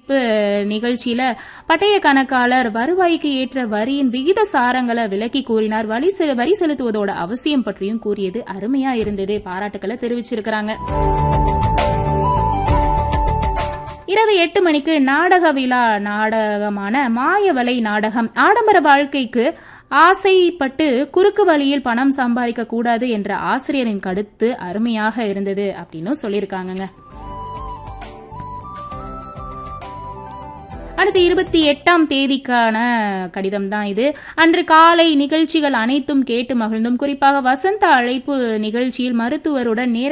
அறிவிப்பு நிகழ்ச்சியில பட்டய கணக்காளர் வருவாய்க்கு ஏற்ற வரியின் விகித சாரங்களை விலக்கி கூறினார் வரி செலு- வரி செலுத்துவதோட அவசியம் பற்றியும் கூறியது அருமையா இருந்தது பாராட்டுக்களை தெரிவிச்சிருக்கிறாங்க இரவு எட்டு மணிக்கு நாடக விழா நாடகமான மாயவலை நாடகம் ஆடம்பர வாழ்க்கைக்கு ஆசைப்பட்டு குறுக்கு வழியில் பணம் சம்பாதிக்க கூடாது என்ற ஆசிரியரின் கருத்து அருமையாக இருந்தது அப்படின்னு சொல்லியிருக்காங்கங்க அடுத்து இருபத்தி எட்டாம் தேதிக்கான கடிதம் தான் இது அன்று காலை நிகழ்ச்சிகள் அனைத்தும் கேட்டு மகிழ்ந்தும் குறிப்பாக வசந்த அழைப்பு நிகழ்ச்சியில் மருத்துவருடன் நேர